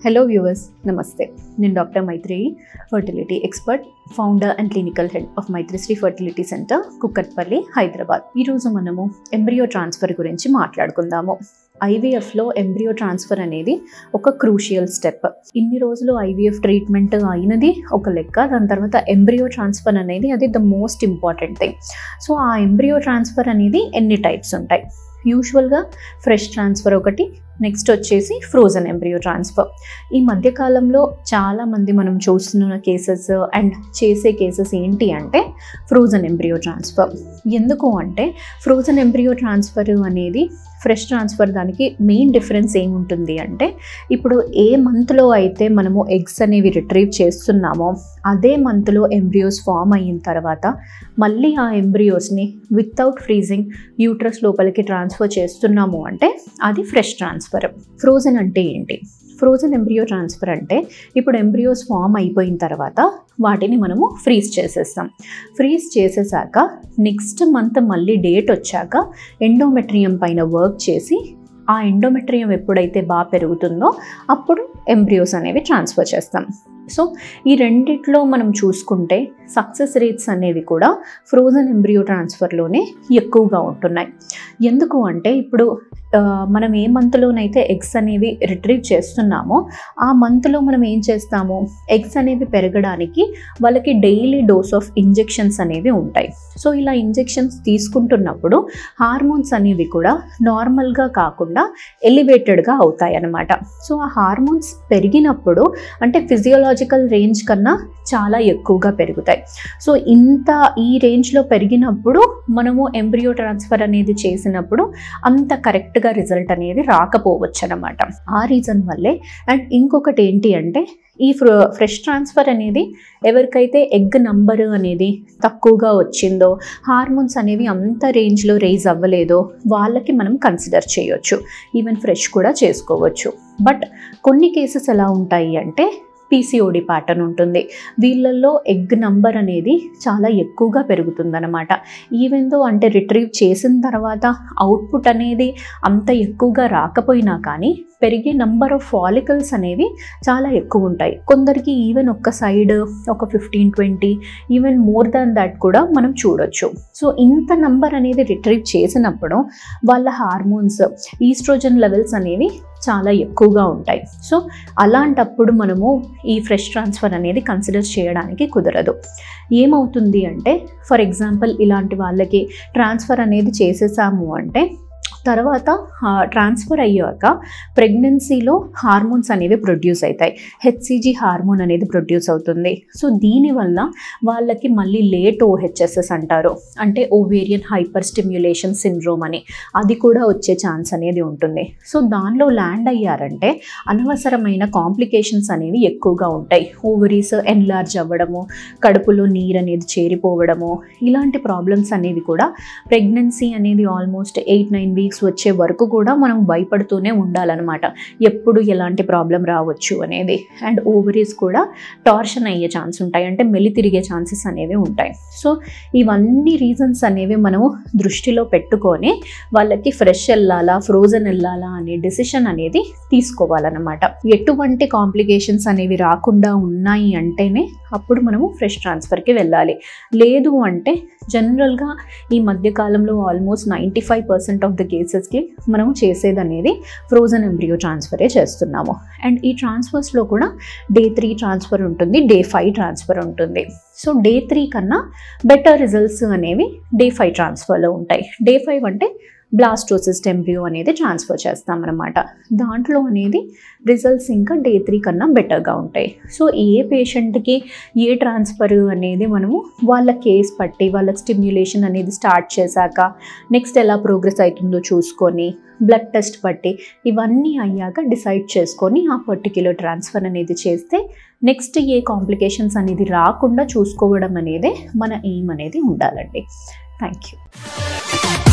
hello viewers నమస్తే నేను doctor Maitreyi fertility expert founder and clinical head of Maitrisri fertility centre Kukatpally Hyderabad ఈరోజు మనము ఎంబ్రియో ట్రాన్స్ఫర్ గురించి మాట్లాడుకుందాము ఐవీఎఫ్లో ఎంబ్రియో ట్రాన్స్ఫర్ అనేది ఒక క్రూషియల్ స్టెప్ ఇన్ని రోజులు ఐవీఎఫ్ ట్రీట్మెంట్ అయినది ఒక లెక్క దాని తర్వాత ఎంబ్రియో ట్రాన్స్ఫర్ అనేది అది the most important thing so ఆ ఎంబ్రియో ట్రాన్స్ఫర్ అనేది ఎన్ని టైప్స్ ఉంటాయి యూజువల్గా ఫ్రెష్ ట్రాన్స్ఫర్ ఒకటి నెక్స్ట్ వచ్చేసి ఫ్రోజన్ ఎంబ్రియో ట్రాన్స్ఫర్ ఈ మధ్యకాలంలో చాలామంది మనం చూస్తున్న కేసెస్ అండ్ చేసే కేసెస్ ఏంటి అంటే ఫ్రోజన్ ఎంబ్రియో ట్రాన్స్ఫర్ ఎందుకు అంటే ఫ్రోజన్ ఎంబ్రియో ట్రాన్స్ఫర్ అనేది ఫ్రెష్ ట్రాన్స్ఫర్ దానికి మెయిన్ డిఫరెన్స్ ఏముంటుంది అంటే ఇప్పుడు ఏ మంత్లో అయితే మనము ఎగ్స్ అనేవి రిట్రీవ్ చేస్తున్నామో అదే మంత్లో ఎంబ్రియోస్ ఫామ్ అయిన తర్వాత మళ్ళీ ఆ ఎంబ్రియోస్ని వితౌట్ ఫ్రీజింగ్ యూట్రస్ లోపలికి ట్రాన్స్ఫర్ చేస్తున్నాము అంటే అది ఫ్రెష్ ట్రాన్స్ఫర్ ఫ్రోజన్ అంటే ఏంటి ఫ్రోజన్ ఎంబ్రియో ట్రాన్స్ఫర్ అంటే ఇప్పుడు ఎంబ్రియోస్ ఫామ్ అయిపోయిన తర్వాత వాటిని మనము ఫ్రీజ్ చేసేస్తాం ఫ్రీజ్ చేసేసాక నెక్స్ట్ మంత్ మళ్ళీ డేట్ వచ్చాక ఎండోమెట్రియం పైన వర్క్ చేసి ఆ ఎండోమెట్రియం ఎప్పుడైతే బాగా పెరుగుతుందో అప్పుడు ఎంబ్రియోస్ అనేవి ట్రాన్స్ఫర్ చేస్తాం సో ఈ రెండిట్లో మనం చూసుకుంటే సక్సెస్ రేట్స్ అనేవి కూడా ఫ్రోజన్ ఎంబ్రియో ట్రాన్స్ఫర్లోనే ఎక్కువగా ఉంటున్నాయి ఎందుకు అంటే ఇప్పుడు మనం ఏ మంత్లోనైతే ఎగ్స్ అనేవి రిట్రీవ్ చేస్తున్నామో ఆ మంత్లో మనం ఏం చేస్తాము ఎగ్స్ అనేవి పెరగడానికి వాళ్ళకి డైలీ డోస్ ఆఫ్ ఇంజెక్షన్స్ అనేవి ఉంటాయి సో ఇలా ఇంజెక్షన్స్ తీసుకుంటున్నప్పుడు హార్మోన్స్ అనేవి కూడా నార్మల్గా కాకుండా ఎలివేటెడ్గా అవుతాయి అన్నమాట సో ఆ హార్మోన్స్ పెరిగినప్పుడు అంటే ఫిజియోలాజికల్ రేంజ్ కన్నా చాలా ఎక్కువగా పెరుగుతాయి సో ఇంత ఈ రేంజ్లో పెరిగినప్పుడు మనము ఎంబ్రియో ట్రాన్స్ఫర్ అనేది చేసినప్పుడు అంత కరెక్ట్గా రిజల్ట్ అనేది రాకపోవచ్చు అనమాట ఆ రీజన్ వల్లే అండ్ ఇంకొకటి ఏంటి అంటే ఈ ఫ్ర ఫ్రెష్ ట్రాన్స్ఫర్ అనేది ఎవరికైతే ఎగ్ నంబర్ అనేది తక్కువగా వచ్చిందో హార్మోన్స్ అనేవి అంత రేంజ్లో రేజ్ అవ్వలేదో వాళ్ళకి మనం కన్సిడర్ చేయొచ్చు ఈవెన్ ఫ్రెష్ కూడా చేసుకోవచ్చు బట్ కొన్ని కేసెస్ ఎలా ఉంటాయి అంటే పీసీఓడి ప్యాటర్న్ ఉంటుంది వీళ్ళల్లో ఎగ్ నంబర్ అనేది చాలా ఎక్కువగా పెరుగుతుందన్నమాట ఈవెన్ దో అంటే రిట్రీవ్ చేసిన తర్వాత అవుట్పుట్ అనేది అంత ఎక్కువగా రాకపోయినా కానీ పెరిగే నంబర్ ఆఫ్ ఫాలికల్స్ అనేవి చాలా ఎక్కువ ఉంటాయి కొందరికి ఈవెన్ ఒక్క సైడ్ ఒక fifteen twenty even more than that కూడా మనం చూడొచ్చు సో ఇంత నంబర్ అనేది రిట్రీవ్ చేసినప్పుడు వాళ్ళ హార్మోన్స్ ఈస్ట్రోజన్ లెవెల్స్ అనేవి చాలా ఎక్కువగా ఉంటాయి సో అలాంటప్పుడు మనము ఈ ఫ్రెష్ ట్రాన్స్ఫర్ అనేది కన్సిడర్ చేయడానికి కుదరదు ఏమవుతుంది అంటే ఫర్ ఎగ్జాంపుల్ ఇలాంటి వాళ్ళకి ట్రాన్స్ఫర్ అనేది చేసేసాము అంటే తర్వాత ట్రాన్స్ఫర్ అయ్యాక ప్రెగ్నెన్సీలో హార్మోన్స్ అనేవి ప్రొడ్యూస్ అవుతాయి హెచ్సిజీ హార్మోన్ అనేది ప్రొడ్యూస్ అవుతుంది సో దీనివల్ల వాళ్ళకి మళ్ళీ లేట్ ఓహెచ్ఎస్ఎస్ అంటారు అంటే ఓవేరియన్ హైపర్ స్టిమ్యులేషన్ సిండ్రోమ్ అని అది కూడా వచ్చే ఛాన్స్ అనేది ఉంటుంది సో దానిలో ల్యాండ్ అయ్యారంటే అనవసరమైన కాంప్లికేషన్స్ అనేవి ఎక్కువగా ఉంటాయి ఓవరీస్ ఎన్లార్జ్ అవ్వడము కడుపులో నీరు అనేది చేరిపోవడము ఇలాంటి ప్రాబ్లమ్స్ అనేవి కూడా ప్రెగ్నెన్సీ అనేది ఆల్మోస్ట్ ఎయిట్ నైన్ వీక్స్ వచ్చే వరకు కూడా మనం భయపడుతూనే ఉండాలన్నమాట ఎప్పుడు ఎలాంటి ప్రాబ్లం రావచ్చు అనేది అండ్ ఓవరీస్ కూడా టార్షన్ అయ్యే ఛాన్స్ ఉంటాయి అంటే మెలి తిరిగే ఛాన్సెస్ అనేవి ఉంటాయి సో ఇవన్నీ రీజన్స్ అనేవి మనము దృష్టిలో పెట్టుకొని వాళ్ళకి ఫ్రెష్ వెళ్ళాలా ఫ్రోజన్ వెళ్ళాలా అనే డెసిషన్ అనేది తీసుకోవాలన్నమాట ఎటువంటి కాంప్లికేషన్స్ అనేవి రాకుండా ఉన్నాయి అంటేనే అప్పుడు మనము ఫ్రెష్ ట్రాన్స్ఫర్కి వెళ్ళాలి లేదు అంటే జనరల్గా ఈ మధ్యకాలంలో almost ninety five percent of the కేసెస్కి మనం చేసేది అనేది ఫ్రోజన్ ఎంబ్రియో ట్రాన్స్ఫరే చేస్తున్నాము అండ్ ఈ ట్రాన్స్ఫర్స్లో కూడా డే త్రీ ట్రాన్స్ఫర్ ఉంటుంది డే ఫైవ్ ట్రాన్స్ఫర్ ఉంటుంది సో డే త్రీ కన్నా బెటర్ రిజల్ట్స్ అనేవి డే ఫైవ్ ట్రాన్స్ఫర్లో ఉంటాయి డే ఫైవ్ అంటే బ్లాస్టోసిస్ టెంబ్రియో అనేది ట్రాన్స్ఫర్ చేస్తామన్నమాట దాంట్లో అనేది రిజల్ట్స్ ఇంకా డే త్రీ కన్నా బెటర్గా ఉంటాయి సో ఏ పేషెంట్కి ఏ ట్రాన్స్ఫర్ అనేది మనము వాళ్ళ కేస్ పట్టి వాళ్ళ స్టిమ్యులేషన్ అనేది స్టార్ట్ చేశాక నెక్స్ట్ ఎలా ప్రోగ్రెస్ అవుతుందో చూసుకొని బ్లడ్ టెస్ట్ బట్టి ఇవన్నీ అయ్యాక డిసైడ్ చేసుకొని ఆ పర్టిక్యులర్ ట్రాన్స్ఫర్ అనేది చేస్తే నెక్స్ట్ ఏ కాంప్లికేషన్స్ అనేది రాకుండా చూసుకోవడం అనేది మన ఎయిమ్ అనేది ఉండాలండి థ్యాంక్ యూ